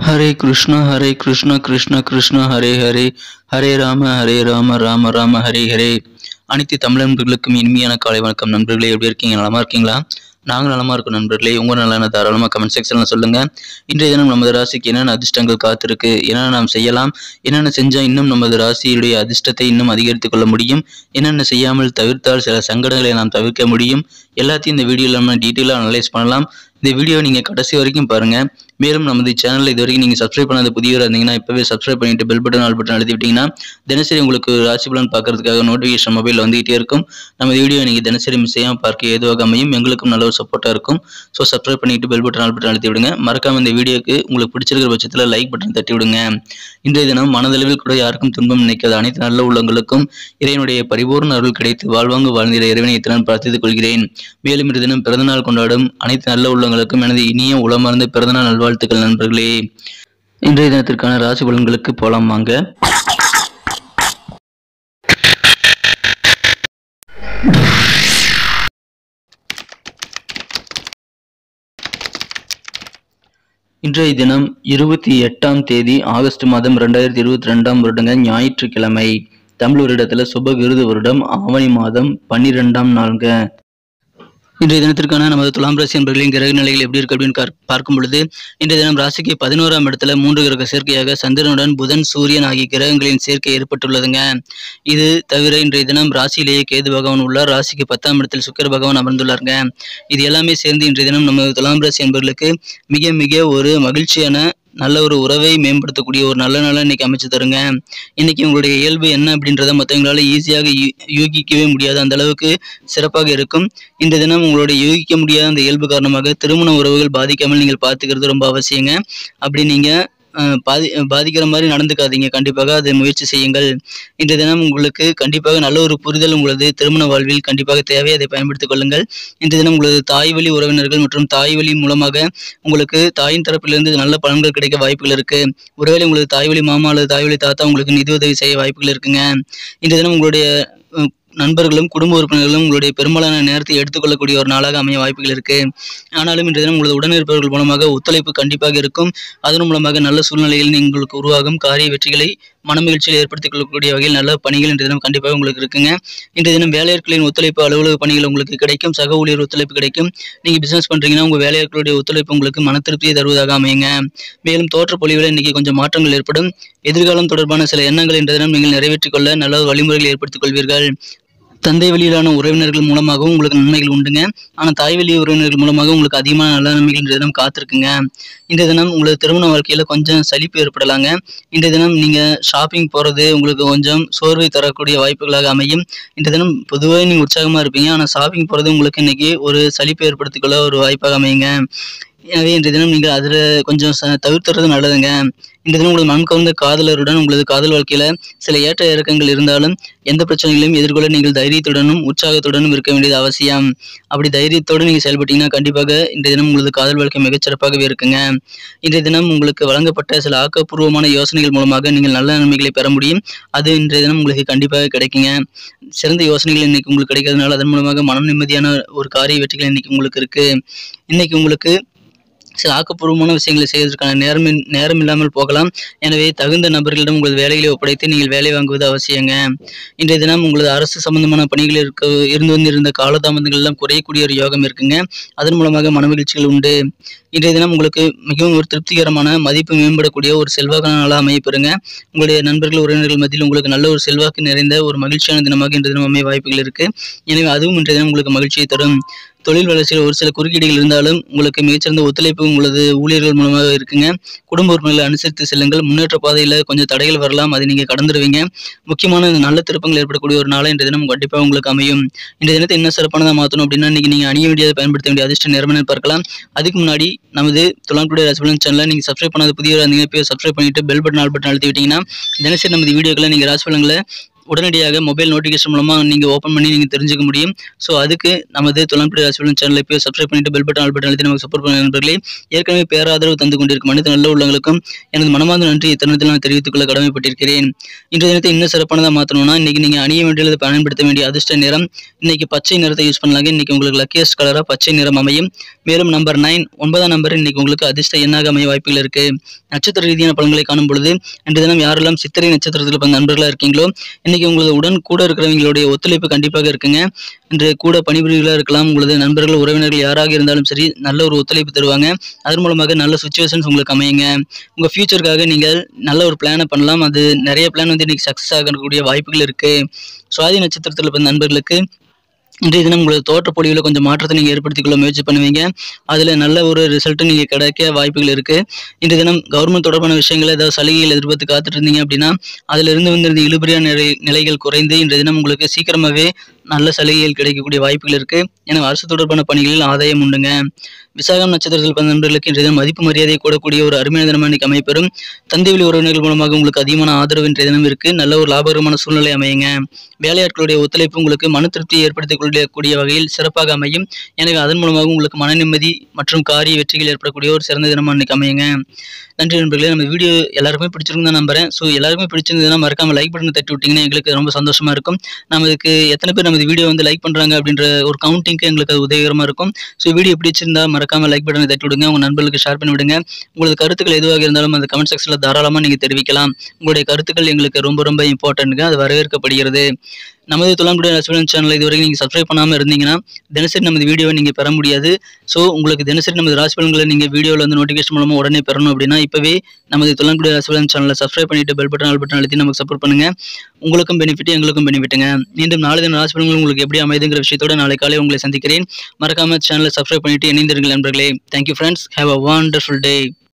ஹரே கிருஷ்ணா ஹரே கிருஷ்ணா கிருஷ்ண கிருஷ்ணா ஹரே ஹரே ஹரே ராம ஹரே ராம ராம ராம ஹரே ஹரே அனைத்து தமிழ் நண்பர்களுக்கும் இனிமையான காலை வணக்கம் நண்பர்களே எப்படி இருக்கீங்க நலமா இருக்கீங்களா நாங்கள் நலமா இருக்கோம் நண்பர்களே உங்க நலன தாராளமாக கமெண்ட் செக்ஷனில் சொல்லுங்க இன்றைய தினம் நமது ராசிக்கு என்னென்ன அதிர்ஷ்டங்கள் காத்திருக்கு என்னென்ன நாம் செய்யலாம் என்னென்ன செஞ்சால் இன்னும் நமது ராசியுடைய அதிர்ஷ்டத்தை இன்னும் அதிகரித்துக் கொள்ள முடியும் என்னென்ன செய்யாமல் தவிர்த்தால் சில சங்கடங்களை நாம் தவிர்க்க முடியும் எல்லாத்தையும் இந்த வீடியோவில் நம்ம டீட்டெயிலாக அனலைஸ் பண்ணலாம் இந்த வீடியோ நீங்கள் கடைசி வரைக்கும் பாருங்கள் மேலும் நமது சேனலில் இது வரைக்கும் நீங்கள் சப்ஸ்கிரைப் பண்ணாத புதியவராக இருந்தீங்கன்னா இப்போவே சப்ஸ்கிரைப் பண்ணிட்டு பெல் பட்டன் ஆல் பட்டன் அழுத்தி விட்டீங்கன்னா தினசரி உங்களுக்கு ராசி பலன் பார்க்கறதுக்காக நோட்டிஃபிகேஷன் மொபைலில் வந்துகிட்டே இருக்கும் நம்ம வீடியோ நீங்கள் தினசரி மிஸ் செய்யாமல் பார்க்க ஏதுவாக அமையும் எங்களுக்கும் நல்ல ஒரு சப்போர்ட்டாக இருக்கும் ஸோ சப்ஸ்கிரைப் பண்ணிட்டு பெல் பட்டன் ஆல் பட்டன் அழுத்தி விடுங்க மறக்காம இந்த வீடியோக்கு உங்களுக்கு பிடிச்சிருக்கிற பட்சத்தில் லைக் பட்டன் தட்டி விடுங்க இன்றைய தினம் மனதளவில் கூட யாருக்கும் துன்பம் நினைக்காத அனைத்து நல்ல உள்ளங்களுக்கும் இறைவனுடைய பரிபூர்ண அருள் கிடைத்து வாழ்வாங்கு வாழ்ந்திட இறைவனை இத்தனை பிரார்த்தித்துக் கொள்கிறேன் மேலும் இன்று தினம் பிறந்தநாள் கொண்டாடும் அனைத்து நல்ல உள்ளங்களுக்கும் எனது இனிய உளமார்ந்த பிறந்தநாள் நல்வாழ்த்துக்கள் நண்பர்களே இன்றைய தினத்திற்கான ராசி பலன்களுக்கு போலாம் வாங்க இன்றைய தினம் இருபத்தி எட்டாம் தேதி ஆகஸ்ட் மாதம் ரெண்டாயிரத்தி இருபத்தி ரெண்டாம் வருடங்க ஞாயிற்றுக்கிழமை தமிழ் வருடத்துல சுப விருது வருடம் ஆவணி மாதம் பன்னிரெண்டாம் நாளுங்க இன்றைய தினத்திற்கான நமது துலாம் ராசி என்பர்களின் கிரக நிலைகள் எப்படி இருக்கு அப்படின்னு கார்- பார்க்கும் பொழுது இன்றைய தினம் ராசிக்கு பதினோராம் இடத்துல மூன்று கிரக சேர்க்கையாக சந்திரனுடன் புதன் சூரியன் ஆகிய கிரகங்களின் சேர்க்கை ஏற்பட்டுள்ளதுங்க இது தவிர இன்றைய தினம் ராசியிலேயே கேது பகவான் உள்ளார் ராசிக்கு பத்தாம் இடத்தில் சுக்கிர பகவான் அமர்ந்துள்ளாருங்க இது எல்லாமே சேர்ந்து இன்றைய தினம் நம்ம துலாம் ராசி என்பவர்களுக்கு மிக மிக ஒரு மகிழ்ச்சியான நல்ல ஒரு உறவை மேம்படுத்தக்கூடிய ஒரு நல்ல நாளை இன்னைக்கு அமைச்சு தருங்க இன்னைக்கு உங்களுடைய இயல்பு என்ன அப்படின்றத மற்றவங்களால ஈஸியாக யூ- யூகிக்கவே முடியாது அந்த அளவுக்கு சிறப்பாக இருக்கும் இந்த தினம் உங்களுடைய யூகிக்க முடியாத அந்த இயல்பு காரணமாக திருமண உறவுகள் பாதிக்காமல் நீங்கள் பார்த்துக்கிறது ரொம்ப அவசியங்க அப்படி நீங்க அஹ், பாதி பாதிக்கிற மாதிரி நடந்துக்காதீங்க கண்டிப்பாக அதை முயற்சி செய்யுங்கள் இந்த தினம் உங்களுக்கு கண்டிப்பாக நல்ல ஒரு புரிதல் உங்களது திருமண வாழ்வில் கண்டிப்பாக தேவை அதை பயன்படுத்திக் கொள்ளுங்கள் இந்த தினம் உங்களது தாய் வழி உறவினர்கள் மற்றும் தாய் வழி மூலமாக உங்களுக்கு தாயின் தரப்பிலிருந்து நல்ல பலன்கள் கிடைக்க வாய்ப்புகள் இருக்கு ஒருவேளை உங்களுக்கு தாய் வழி மாமா அல்லது தாய் வழி தாத்தா உங்களுக்கு நிதி உதவி செய்ய வாய்ப்புகள் இருக்குங்க இந்த தினம் உங்களுடைய அஹ், நண்பர்களும் குடும்ப உறுப்பினர்களும் உங்களுடைய பெரும்பாலான நேரத்தை எடுத்துக்கொள்ளக்கூடிய ஒரு நாளாக அமைய வாய்ப்புகள் இருக்கு ஆனாலும் இன்றைய தினம் உங்களது உடனிருப்பவர்கள் மூலமாக ஒத்துழைப்பு கண்டிப்பாக இருக்கும் அதன் மூலமாக நல்ல சூழ்நிலையில் உங்களுக்கு உருவாகும் காரிய வெற்றிகளை மனமகிழ்ச்சியில் ஏற்படுத்திக் கொள்ளக்கூடிய வகையில் நல்ல பணிகள் இன்றைய தினம் கண்டிப்பாக உங்களுக்கு இருக்குங்க இன்றைய தினம் வேலையாட்களின் ஒத்துழைப்பு அலுவலக பணிகள் உங்களுக்கு கிடைக்கும் சக ஊழியர் ஒத்துழைப்பு கிடைக்கும் நீங்க பிசினஸ் பண்றீங்கன்னா உங்க வேலையாட்களுடைய ஒத்துழைப்பு உங்களுக்கு மன திருப்தியை தருவதாக அமையுங்க மேலும் தோற்ற பொலிவில் இன்னைக்கு கொஞ்சம் மாற்றங்கள் ஏற்படும் எதிர்காலம் தொடர்பான சில எண்ணங்கள் இன்றைய தினம் நீங்கள் நிறைவேற்றிக் கொள்ள நல்ல வழிமுறைகளை ஏற்படுத்திக் கொள்வீர்கள் தந்தை வழியிலான உறவினர்கள் மூலமாகவும் உங்களுக்கு நன்மைகள் உண்டுங்க ஆனால் தாய் வழி உறவினர்கள் மூலமாக உங்களுக்கு அதிகமான நல்ல நன்மைகள் இன்றைய தினம் காத்திருக்குங்க இந்த தினம் உங்களது திருமண வாழ்க்கையில கொஞ்சம் சலிப்பு ஏற்படலாங்க இந்த தினம் நீங்க ஷாப்பிங் போறது உங்களுக்கு கொஞ்சம் சோர்வை தரக்கூடிய வாய்ப்புகளாக அமையும் இந்த தினம் பொதுவாக நீங்க உற்சாகமா இருப்பீங்க ஆனால் ஷாப்பிங் போறது உங்களுக்கு இன்னைக்கு ஒரு சலிப்பு ஏற்படுத்திக்கொள்ள ஒரு வாய்ப்பாக அமையுங்க எனவே இன்றைய தினம் நீங்கள் அதில் கொஞ்சம் ச- தவிர்த்துறது நல்லதுங்க இந்த தினம் உங்களது மனம் கவர்ந்த காதலருடன் உங்களது காதல் வாழ்க்கையில சில ஏற்ற இறக்கங்கள் இருந்தாலும் எந்த பிரச்சனைகளையும் எதிர்கொள்ள நீங்கள் தைரியத்துடனும் உற்சாகத்துடனும் இருக்க வேண்டியது அவசியம் அப்படி தைரியத்தோடு நீங்கள் செயல்பட்டீங்கன்னா கண்டிப்பாக இன்றைய தினம் உங்களது காதல் வாழ்க்கை மிகச்சிறப்பாகவே இருக்குங்க இன்றைய தினம் உங்களுக்கு வழங்கப்பட்ட சில ஆக்கப்பூர்வமான யோசனைகள் மூலமாக நீங்கள் நல்ல நன்மைகளை பெற முடியும் அது இன்றைய தினம் உங்களுக்கு கண்டிப்பாக கிடைக்குங்க சிறந்த யோசனைகள் இன்னைக்கு உங்களுக்கு கிடைக்கிறதுனால அதன் மூலமாக மனம் நிம்மதியான ஒரு காரிய வெற்றிகள் இன்னைக்கு உங்களுக்கு இருக்கு இன்னைக்கு உங்களுக்கு சில ஆக்கப்பூர்வமான விஷயங்களை செய்வதற்கான நேரம் இன்- நேரம் இல்லாமல் போகலாம் எனவே தகுந்த நபர்களிடம் உங்களது வேலைகளை ஒப்படைத்து நீங்கள் வேலை வாங்குவது அவசியங்க இன்றைய தினம் உங்களது அரசு சம்பந்தமான பணிகள் இருக்க இருந்து வந்திருந்த காலதாமதங்கள் எல்லாம் குறையக்கூடிய ஒரு யோகம் இருக்குங்க அதன் மூலமாக மனமகிழ்ச்சிகள் உண்டு இன்றைய தினம் உங்களுக்கு மிகவும் ஒரு திருப்திகரமான மதிப்பு மேம்படக்கூடிய ஒரு செல்வாக்கான நாளாக அமைய பெறுங்க உங்களுடைய நண்பர்கள் உறவினர்கள் மத்தியில் உங்களுக்கு நல்ல ஒரு செல்வாக்கு நிறைந்த ஒரு மகிழ்ச்சியான தினமாக இன்றைய தினம் அமைய வாய்ப்புகள் இருக்கு எனவே அதுவும் இன்றைய தினம் உங்களுக்கு மகிழ்ச்சியை தரும் தொழில் வளர்ச்சியில் ஒரு சில குறுக்கீடுகள் இருந்தாலும் உங்களுக்கு மிகச்சிறந்த ஒத்துழைப்பு உங்களது ஊழியர்கள் மூலமாக இருக்குங்க குடும்ப உறுப்பினர்களை அனுசரித்து செல்லுங்கள் முன்னேற்ற பாதையில் கொஞ்சம் தடைகள் வரலாம் அதை நீங்கள் கடந்துருவீங்க முக்கியமான இந்த நல்ல திருப்பங்கள் ஏற்படக்கூடிய ஒரு நாளை இன்றைய தினம் கண்டிப்பாக உங்களுக்கு அமையும் இந்த தினத்தை என்ன சிறப்பானதாக மாற்றணும் அப்படின்னா இன்னைக்கு நீங்கள் அணிய வேண்டியதை பயன்படுத்த வேண்டிய அதிர்ஷ்ட நேரமே பார்க்கலாம் அதுக்கு முன்னாடி நமது துலாம் டுடே ராசிபலன் சேனலை நீங்கள் சப்ஸ்கிரைப் பண்ணாத புதிய இருந்தீங்க இப்போ சப்ஸ்கிரைப் பண்ணிட்டு பெல் பட்டன் ஆல் பட்டன் அழுத்தி விட்டீங்கன்னா தினசரி நமது வீடியோக்களை நீங்கள் ராசிபலன்களை உடனடியாக மொபைல் நோட்டிஃபிகேஷன் மூலமாக நீங்கள் ஓப்பன் பண்ணி நீங்கள் தெரிஞ்சுக்க முடியும் ஸோ அதுக்கு நமது துளம்புடி ராசிபலன் சேனலை போய் சப்ஸ்கிரைப் பண்ணிட்டு பெல் பட்டன் ஆல் பட்டன் அழுத்தி நமக்கு சப்போர்ட் பண்ண நண்பர்களே ஏற்கனவே பேராதரவு தந்து கொண்டிருக்கும் அனைத்து நல்ல உள்ளவங்களுக்கும் எனது மனமார்ந்த நன்றி இத்தருணத்தில் நான் தெரிவித்துக் கொள்ள கடமைப்பட்டிருக்கிறேன் இன்றைய தினத்தை இன்னும் சிறப்பானதாக மாற்றணும்னா இன்னைக்கு நீங்கள் அணிய வேண்டியது பயன்படுத்த வேண்டிய அதிர்ஷ்ட நிறம் இன்னைக்கு பச்சை நிறத்தை யூஸ் பண்ணலாங்க இன்னைக்கு உங்களுக்கு லக்கியஸ்ட் கலராக பச்சை நிறம் அமையும் மேலும் நம்பர் நைன் ஒன்பதாம் நம்பர் இன்னைக்கு உங்களுக்கு அதிர்ஷ்ட எண்ணாக அமைய வாய்ப்புகள் இருக்கு நட்சத்திர ரீதியான பலன்களை காணும் பொழுது இன்றைய தினம் யாரெல்லாம் சித்திரை நட்சத்திரத்தில் பிறந்த நண்பர்களாக இருக்கீங்களோ இன்னைக்கு உங்களது உடன் கூட இருக்கிறவங்களுடைய ஒத்துழைப்பு கண்டிப்பாக இருக்குங்க இன்று கூட பணிபுரிகளாக இருக்கலாம் உங்களது நண்பர்கள் உறவினர்கள் யாராக இருந்தாலும் சரி நல்ல ஒரு ஒத்துழைப்பு தருவாங்க அதன் மூலமாக நல்ல சுச்சுவேஷன்ஸ் உங்களுக்கு அமையுங்க உங்கள் ஃபியூச்சருக்காக நீங்கள் நல்ல ஒரு பிளானை பண்ணலாம் அது நிறைய பிளான் வந்து இன்னைக்கு சக்ஸஸ் ஆகக்கூடிய வாய்ப்புகள் இருக்கு சுவாதி நட்சத்திரத்தில் பிறந்த நண்பர்களுக்கு இன்றைய தினம் உங்களது தோற்ற பொழிவில் கொஞ்சம் மாற்றத்தை நீங்கள் ஏற்படுத்திக் கொள்ள முயற்சி பண்ணுவீங்க அதில் நல்ல ஒரு ரிசல்ட்டு நீங்கள் கிடைக்க வாய்ப்புகள் இருக்குது இன்றைய தினம் கவர்மெண்ட் தொடர்பான விஷயங்களை ஏதாவது சலுகைகள் எதிர்பார்த்து காத்துட்டு இருந்தீங்க அப்படின்னா அதிலிருந்து வந்திருந்த இழுபறியான நிலை நிலைகள் குறைந்து இன்றைய தினம் உங்களுக்கு சீக்கிரமாகவே நல்ல சலுகைகள் கிடைக்கக்கூடிய வாய்ப்புகள் இருக்குது எனவே அரசு தொடர்பான பணிகளில் ஆதாயம் உண்டுங்க விசாகம் நட்சத்திரத்தில் பிறந்த நண்பர்களுக்கு இன்றைய தினம் மதிப்பு மரியாதை கூடக்கூடிய ஒரு அருமையான தினமாக இன்னைக்கு அமைப்பெறும் தந்தை வழி உறவினர்கள் மூலமாக உங்களுக்கு அதிகமான ஆதரவு இன்றைய தினம் இருக்கு நல்ல ஒரு லாபகரமான சூழ்நிலை அமையுங்க வேலையாட்களுடைய ஒத்துழைப்பு உங்களுக்கு மன திருப்தியை ஏற்படுத்திக் கொள்ளக்கூடிய வகையில் சிறப்பாக அமையும் எனவே அதன் மூலமாக உங்களுக்கு மன நிம்மதி மற்றும் காரிய வெற்றிகள் ஏற்படக்கூடிய ஒரு சிறந்த தினமாக இன்னைக்கு அமையுங்க நன்றி நண்பர்களே நம்ம வீடியோ எல்லாருக்குமே பிடிச்சிருக்கும் தான் நம்புறேன் ஸோ எல்லாருக்குமே பிடிச்சிருந்ததுன்னா மறக்காம லைக் பட்டனை தட்டி விட்டீங்கன்னா எங்களுக்கு ரொம்ப சந்தோஷமா இருக்கும் நம்ம இதுக்கு எத்தனை பேர் நம்ம வீடியோ வந்து லைக் பண்றாங்க அப்படின்ற ஒரு கவுண்டிங்க்கு எங்களுக்கு அது உதவிகரமா இருக்கும் ஸோ வீடியோ பிடிச்சிருந்தா மறக்காம லைக் பட்டனை தட்டி விடுங்க உங்க நண்பர்களுக்கு ஷேர் பண்ணி விடுங்க உங்களது கருத்துக்கள் எதுவாக இருந்தாலும் அந்த கமெண்ட் செக்ஷனில் தாராளமாக நீங்கள் தெரிவிக்கலாம் உங்களுடைய கருத்துக்கள் எங்களுக்கு ரொம்ப ரொம்ப இம்பார்ட்டன்ட்டுங்க அது வரவேற்கப்படுகிறது நமது துலாங்குடி ரெஸ்டாரண்ட் சேனல் இதுவரைக்கும் நீங்கள் சப்ஸ்கிரைப் பண்ணாமல் இருந்தீங்கன்னா தினசரி நமது வீடியோவை நீங்கள் பெற முடியாது ஸோ உங்களுக்கு தினசரி நமது ராசி பலன்களை நீங்கள் வீடியோவில் வந்து நோட்டிஃபிகேஷன் மூலமாக உடனே பெறணும் அப்படின்னா இப்போவே நமது துலாங்குடி ரெஸ்டாரண்ட் சேனலை சப்ஸ்கிரைப் பண்ணிட்டு பெல் பட்டன் ஆல் பட்டன் அழுத்தி நமக்கு சப்போர்ட் பண்ணுங்க உங்களுக்கும் பெனிஃபிட் எங்களுக்கும் பெனிஃபிட்டுங்க மீண்டும் நாளை தின ராசி பலன்கள் உங்களுக்கு எப்படி அமைதுங்கிற விஷயத்தோட நாளை காலை உங்களை சந்திக்கிறேன் மறக்காம சேனலை சப்ஸ்கிரைப் பண்ணிட்டு இணைந்திருங்கள் நண்பர்களே thank you friends have a wonderful day